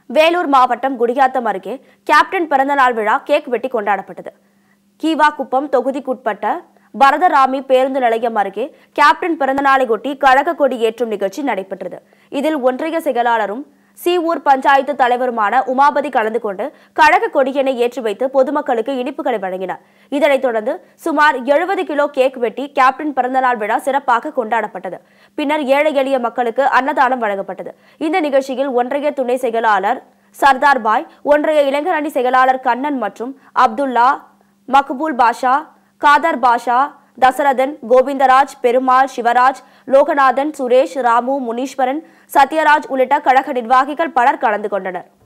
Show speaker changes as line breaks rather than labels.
வேலூர் மாவட்டம் குடியாத்தம் அருகே கேப்டன் பிறந்தநாள் விழா கேக் வெட்டி கொண்டாடப்பட்டது கீவாக்குப்பம் தொகுதிக்குட்பட்ட பரதராமி பேருந்து நிலையம் அருகே கேப்டன் பிறந்தநாளையொட்டி கழக கொடி ஏற்றும் நிகழ்ச்சி நடைபெற்றது இதில் ஒன்றிய செயலாளரும் சீவூர் பஞ்சாயத்து தலைவருமான உமாபதி கலந்து கொண்டு கழக கொடியினை ஏற்றி வைத்து பொதுமக்களுக்கு இனிப்புகளை வழங்கினார் இதனைத் தொடர்ந்து சுமார் எழுபது கிலோ கேக் வெட்டி கேப்டன் பிறந்தநாள் விழா சிறப்பாக கொண்டாடப்பட்டது பின்னர் ஏழை எளிய மக்களுக்கு அன்னதானம் வழங்கப்பட்டது இந்த நிகழ்ச்சியில் ஒன்றிய துணை செயலாளர் சர்தார் பாய் ஒன்றிய இளைஞர் அணி செயலாளர் கண்ணன் மற்றும் அப்துல்லா மக்பூல் பாஷா காதர் பாஷா தசரதன் கோவிந்தராஜ் பெருமாள் சிவராஜ் லோகநாதன் சுரேஷ் ராமு முனீஸ்வரன் சத்யராஜ் உள்ளிட்ட கழக நிர்வாகிகள் பலர் கலந்து கொண்டனர்